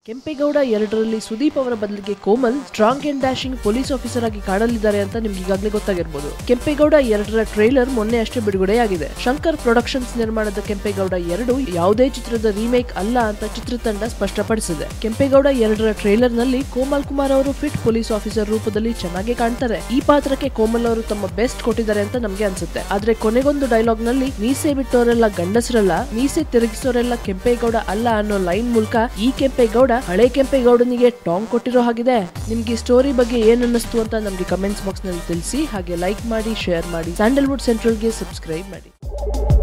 ಕೆಂಪೇಗೌಡ ಎರಡರಲ್ಲಿ ಸುದೀಪ್ ಅವರ ಬದಲಿಗೆ Komal strong and dashing police officer ಆಗಿ ಕಾಣಲಿದ್ದಾರೆ ಅಂತ ನಿಮ್ಗೆ ಈಗಾಗಲೇ ಗೊತ್ತಾಗಿರ್ಬೋದು ಕೆಂಪೇಗೌಡ ಎರಡರ ಟ್ರೈಲರ್ ಮೊನ್ನೆ ಅಷ್ಟೇ ಬಿಡುಗಡೆಯಾಗಿದೆ ಶಂಕರ್ ಪ್ರೊಡಕ್ಷನ್ಸ್ ನಿರ್ಮಾಣದ ಕೆಂಪೇಗೌಡ ಎರಡು ಯಾವುದೇ ಚಿತ್ರದ ರೀಮೇಕ್ ಅಲ್ಲ ಅಂತ ಚಿತ್ರತಂಡ ಸ್ಪಷ್ಟಪಡಿಸಿದೆ ಕೆಂಪೇಗೌಡ ಎರಡರ ಟ್ರೈಲರ್ ನಲ್ಲಿ ಕೋಮಲ್ ಕುಮಾರ್ ಅವರು ಫಿಟ್ ಪೊಲೀಸ್ ಆಫೀಸರ್ ರೂಪದಲ್ಲಿ ಚೆನ್ನಾಗಿ ಕಾಣ್ತಾರೆ ಈ ಪಾತ್ರಕ್ಕೆ ಕೋಮಲ್ ಅವರು ತಮ್ಮ ಬೆಸ್ಟ್ ಕೊಟ್ಟಿದ್ದಾರೆ ಅಂತ ನಮ್ಗೆ ಅನ್ಸುತ್ತೆ ಆದ್ರೆ ಕೊನೆಗೊಂದು ಡೈಲಾಗ್ ನಲ್ಲಿ ಮೀಸೆ ಬಿಟ್ಟವರೆಲ್ಲ ಗಂಡಸರಲ್ಲ ಮೀಸೆ ತಿರುಗಿಸೋರೆಲ್ಲ ಕೆಂಪೇಗೌಡ ಅಲ್ಲ ಅನ್ನೋ ಲೈನ್ ಮೂಲಕ ಈ ಕೆಂಪೇಗೌಡ ಹಳೆ ಕೆಂಪೇಗೌಡನಿಗೆ ಟಾಂಗ್ ಕೊಟ್ಟಿರೋ ಹಾಗಿದೆ ನಿಮ್ಗೆ ಈ ಸ್ಟೋರಿ ಬಗ್ಗೆ ಏನ್ ಅನ್ನಿಸ್ತು ಅಂತ ನಮ್ಗೆ ಕಮೆಂಟ್ಸ್ ಬಾಕ್ಸ್ ನಲ್ಲಿ ತಿಳಿಸಿ ಹಾಗೆ ಲೈಕ್ ಮಾಡಿ ಶೇರ್ ಮಾಡಿ ಸ್ಯಾಂಡಲ್ವುಡ್ ಸೆಂಟ್ರಲ್ಗೆ ಸಬ್ಸ್ಕ್ರೈಬ್ ಮಾಡಿ